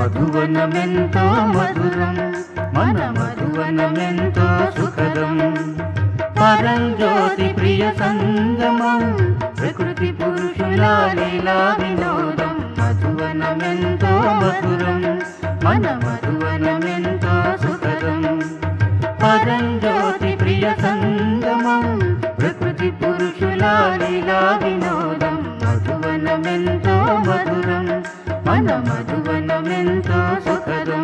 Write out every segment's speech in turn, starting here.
మధువనమెంతో మధురం మన మధువనమెంతో సుఖదం పరంజ్యోతి ప్రియ సంగమం ప్రకృతి పురుషుల లీలా వినోదం మధువనమెంతో మధురం మన మధువనమెంతో సుఖదం పరంజ్యోతి ప్రియ సంగమం ప్రకృతి పురుషుల లీలా వినోదం మధువనమెంతో మధురం మన మధువనమెంతో సుఖదం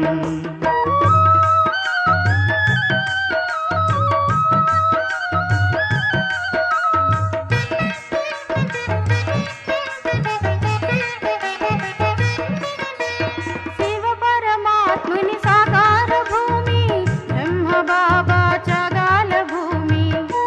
శివ పరమాత్ముని సాకార భూమి బ్రహ్మ బాబా చగాల భూమి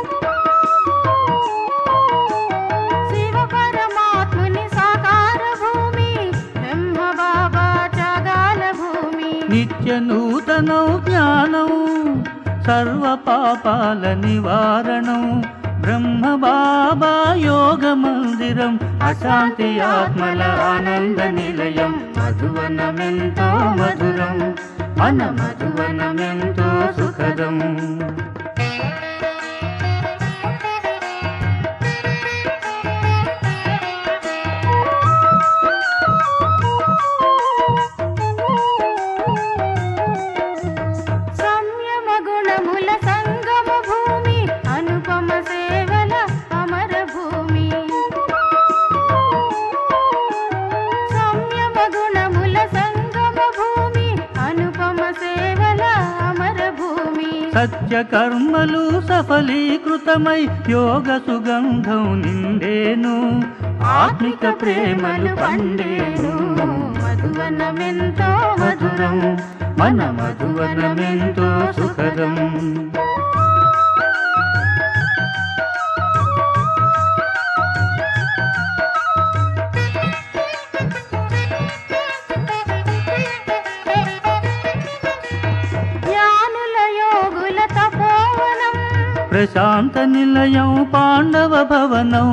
శివ పరమాత్ముని సాకార భూమి బ్రహ్మ బాబా చగాల భూమి నిత్య నూతనం జ్ఞానం సర్వ పాపాల నివారణం బ్రహ్మ బాబా యోగ మందిరం అశాంతి ఆత్మల ఆనంద నిలయం మధువనమెంతో మధురం మన మధువనమెంతో సుఖదం సంయమ గుణముల సంగమ భూమి అనుపమ సేవల అమర భూమి సంయమ గుణముల సంగమ భూమి అనుపమ సేవల అమర భూమి సత్య కర్మలు సఫలీకృతమై యోగ సుగంధం నిండేను ఆత్మిక ప్రేమలు పండేను మధువనమెంతో మధురం మన మధువనమెంతో సుఖదం జ్ఞానుల యోగుల తపోవనం ప్రశాంత నిలయం పాండవ భవనం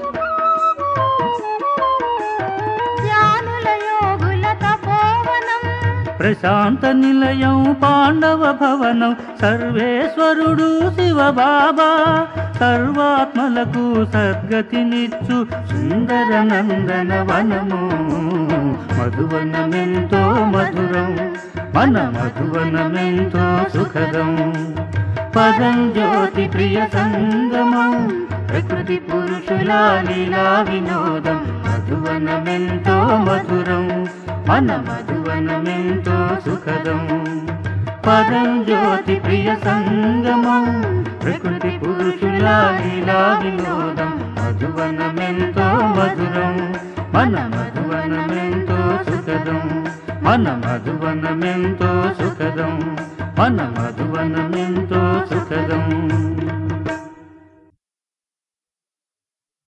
జ్ఞానుల యోగుల తపోవనం ప్రశాంత నిలయం పాండవ భవనం సర్వేశ్వరుడు శివ బాబా సర్వాత్మలకు సద్గతినిచ్చు సుందర నందన వనము మధువనమెంతో మధురం మన మధువనమెంతో సుఖదం పదం జ్యోతి ప్రియ సంగమం ప్రకృతి పురుషుల లీలా వినోదం మధువనమెంతో మధురం మన మధువనమెంతో సుఖదం పదం జ్యోతి ప్రియ సంగమం ప్రకృతి పురుషుల లీలా వినోదం మధువనమెంతో మధురం మన మధువనమెంతో సుఖదం మన మధువనమెంతో సుఖదం మన మధువనమెంతో సుఖదం